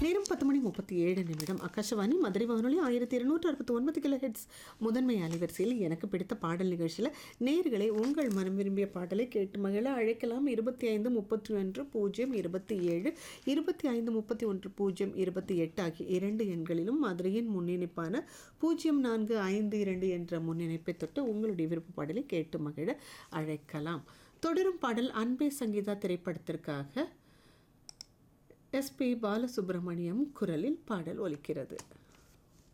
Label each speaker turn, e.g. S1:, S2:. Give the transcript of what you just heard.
S1: நேரம் பத்து மணி முப்பத்தி ஏழு நிமிடம் ஆகாஷவாணி மதுரை வானொலி ஆயிரத்தி இருநூற்று அறுபத்தி ஒன்பது கிலோ ஹெட்ஸ் முதன்மை அலைவரிசையில் எனக்கு பிடித்த பாடல் நிகழ்ச்சியில் நேர்களை உங்கள் மனம் விரும்பிய பாடலை கேட்டு மகிழ அழைக்கலாம் இருபத்தி ஐந்து முப்பத்தி ஒன்று பூஜ்ஜியம் இருபத்தி ஏழு இருபத்தி ஐந்து முப்பத்தி ஒன்று பூஜ்ஜியம் இருபத்தி எட்டு ஆகிய இரண்டு எண்களிலும் மதுரையின் முன்னிணைப்பான பூஜ்ஜியம் நான்கு ஐந்து இரண்டு என்ற முன்னிணைப்பை தொட்டு உங்களுடைய விருப்ப பாடலை கேட்டு மகிழ அழைக்கலாம் தொடரும் பாடல் அன்பே சங்கீதா திரைப்படத்திற்காக எஸ்பி பாலசுப்ரமணியம் குரலில் பாடல் ஒலிக்கிறது